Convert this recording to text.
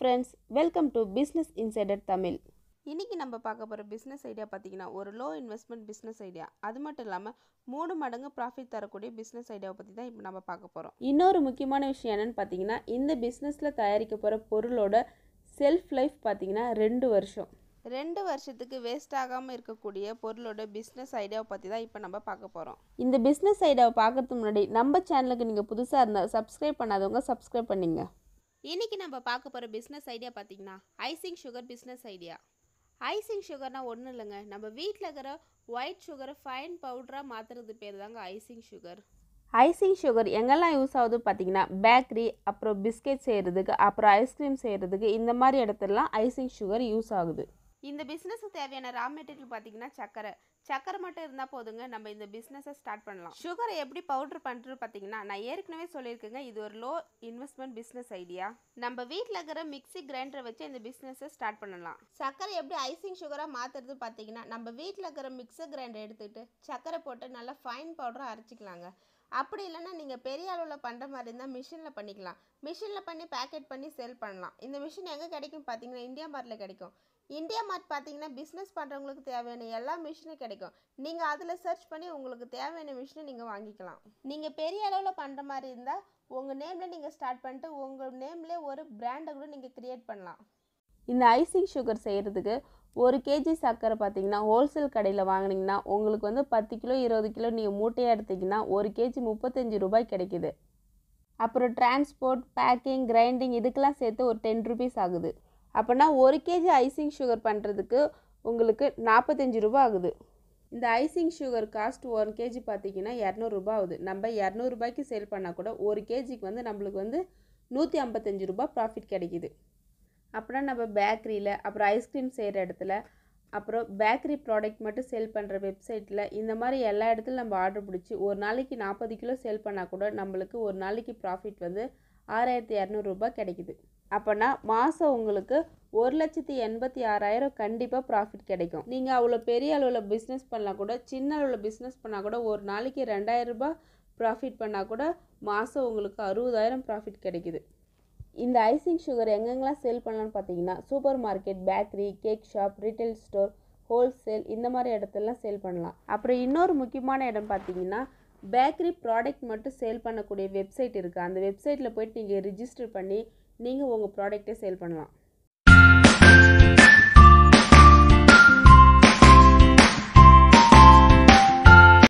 friends welcome to business insider Tamil இன்றைக்கி நம்ம பார்க்க போகிற பிஸ்னஸ் ஐடியா பார்த்தீங்கன்னா ஒரு லோ இன்வெஸ்ட்மெண்ட் பிஸ்னஸ் ஐடியா அது மட்டும் இல்லாமல் மூணு மடங்கு ப்ராஃபிட் தரக்கூடிய பிஸ்னஸ் ஐடியாவை பற்றி தான் இப்போ நம்ம பார்க்க போகிறோம் இன்னொரு முக்கியமான விஷயம் என்னன்னு பார்த்தீங்கன்னா இந்த பிஸ்னஸில் தயாரிக்க போகிற பொருளோட செல்ஃப் லைஃப் பார்த்தீங்கன்னா ரெண்டு வருஷம் ரெண்டு வருஷத்துக்கு வேஸ்ட் ஆகாமல் இருக்கக்கூடிய பொருளோட பிஸ்னஸ் ஐடியாவை பற்றி தான் இப்போ நம்ம பார்க்க போகிறோம் இந்த பிஸ்னஸ் ஐடியாவை பார்க்கறதுக்கு முன்னாடி நம்ம சேனலுக்கு நீங்கள் புதுசாக இருந்தால் சப்ஸ்கிரைப் பண்ணாதவங்க சப்ஸ்கிரைப் பண்ணிங்க இன்றைக்கி நம்ம பார்க்க போகிற பிஸ்னஸ் ஐடியா பார்த்தீங்கன்னா icing sugar business idea icing சுகர்னா ஒன்றும் இல்லைங்க நம்ம வீட்டில் இருக்கிற ஒயிட் சுகரை ஃபைன் பவுடராக மாற்றுறது பேர் தாங்க ஐசிங் சுகர் ஐசிங் சுகர் எங்கெல்லாம் யூஸ் ஆகுது பார்த்தீங்கன்னா பேக்கரி அப்புறம் பிஸ்கெட் செய்கிறதுக்கு அப்புறம் ஐஸ்கிரீம் செய்கிறதுக்கு இந்த மாதிரி இடத்துலலாம் ஐசிங் சுகர் யூஸ் ஆகுது இந்த பிஸ்னஸுக்கு தேவையான ரா மெட்டீரியல் பார்த்தீங்கன்னா சக்கரை சக்கரை மட்டும் இருந்தால் போதுங்க நம்ம இந்த பிஸ்னஸை ஸ்டார்ட் பண்ணலாம் சுகரை எப்படி பவுடர் பண்ணுறது பார்த்தீங்கன்னா நான் ஏற்கனவே சொல்லியிருக்கேங்க இது ஒரு லோ இன்வெஸ்ட்மெண்ட் பிஸ்னஸ் ஐடியா நம்ம வீட்டில் இருக்கிற மிக்ஸி கிரைண்டரை வச்சு இந்த பிஸ்னஸை ஸ்டார்ட் பண்ணலாம் சக்கரை எப்படி ஐசிங் சுகராக மாற்றுறது பார்த்தீங்கன்னா நம்ம வீட்டில் இருக்கிற மிக்சர் கிரைண்டர் எடுத்துக்கிட்டு சக்கரை போட்டு நல்லா ஃபைன் பவுடராக அரைச்சிக்கலாங்க அப்படி இல்லைன்னா நீங்கள் பெரிய அளவில் பண்ணுற மாதிரி இருந்தால் மிஷினில் பண்ணிக்கலாம் மிஷினில் பண்ணி பேக்கெட் பண்ணி செல் பண்ணலாம் இந்த மிஷின் எங்கே கிடைக்கும் பார்த்தீங்கன்னா இந்தியா மார்ட்டில் கிடைக்கும் இந்தியா மார்ட் பார்த்தீங்கன்னா பிஸ்னஸ் பண்ணுறவங்களுக்கு தேவையான எல்லா மிஷினும் கிடைக்கும் நீங்கள் அதில் சர்ச் பண்ணி உங்களுக்கு தேவையான மிஷினை நீங்கள் வாங்கிக்கலாம் நீங்கள் பெரிய அளவில் பண்ணுற மாதிரி இருந்தால் உங்கள் நேமில் நீங்கள் ஸ்டார்ட் பண்ணிட்டு உங்கள் நேம்லேயே ஒரு பிராண்டை கூட நீங்கள் க்ரியேட் பண்ணலாம் இந்த ஐசிங் சுகர் செய்கிறதுக்கு ஒரு கேஜி சர்க்கரை பார்த்தீங்கன்னா ஹோல்சேல் கடையில் வாங்கினீங்கன்னா உங்களுக்கு வந்து பத்து கிலோ இருபது கிலோ நீங்கள் மூட்டையாக எடுத்தீங்கன்னா ஒரு கேஜி முப்பத்தஞ்சு ரூபாய் கிடைக்குது அப்புறம் டிரான்ஸ்போர்ட் பேக்கிங் கிரைண்டிங் இதுக்கெல்லாம் சேர்த்து ஒரு டென் ருபீஸ் ஆகுது அப்போனா ஒரு கேஜி ஐசிங் சுகர் பண்ணுறதுக்கு உங்களுக்கு நாற்பத்தஞ்சு ரூபா ஆகுது இந்த icing sugar cost one KG பார்த்தீங்கன்னா இரநூறுபா ஆகுது நம்ம இரநூறுபாய்க்கு சேல் பண்ணால் கூட ஒரு கேஜிக்கு வந்து நம்மளுக்கு வந்து நூற்றி ஐம்பத்தஞ்சு ரூபா ப்ராஃபிட் கிடைக்குது அப்புறம் நம்ம பேக்கரியில் அப்புறம் ஐஸ்கிரீம் செய்கிற இடத்துல அப்புறம் பேக்கரி ப்ராடக்ட் மட்டும் சேல் பண்ணுற வெப்சைட்டில் இந்த மாதிரி எல்லா இடத்துலையும் நம்ம ஆர்டர் பிடிச்சி ஒரு நாளைக்கு நாற்பது கிலோ சேல் பண்ணால் கூட நம்மளுக்கு ஒரு நாளைக்கு ப்ராஃபிட் வந்து ஆறாயிரத்தி இரநூறுபா கிடைக்குது அப்போனா மாதம் உங்களுக்கு ஒரு லட்சத்தி எண்பத்தி ஆறாயிரம் கண்டிப்பாக ப்ராஃபிட் கிடைக்கும் நீங்கள் அவ்வளோ பெரிய அளவில் பிஸ்னஸ் பண்ணலாம் கூட சின்ன அளவில் பிஸ்னஸ் பண்ணால் கூட ஒரு நாளைக்கு ரெண்டாயிரம் ரூபாய் ப்ராஃபிட் பண்ணால் கூட மாதம் உங்களுக்கு அறுபதாயிரம் ப்ராஃபிட் கிடைக்குது இந்த ஐசிங் சுகர் எங்கெங்கெல்லாம் சேல் பண்ணலாம்னு பார்த்தீங்கன்னா super market bakery cake shop retail store wholesale இந்த மாதிரி இடத்துலலாம் சேல் பண்ணலாம் அப்புறம் இன்னொரு முக்கியமான இடம் பார்த்தீங்கன்னா பேக்கரி ப்ராடக்ட் மட்டும் சேல் பண்ணக்கூடிய வெப்சைட் இருக்குது அந்த வெப்சைட்டில் போயிட்டு நீங்கள் ரிஜிஸ்டர் பண்ணி நீங்கள் உங்கள் ப்ராடக்ட்டை சேல் பண்ணலாம்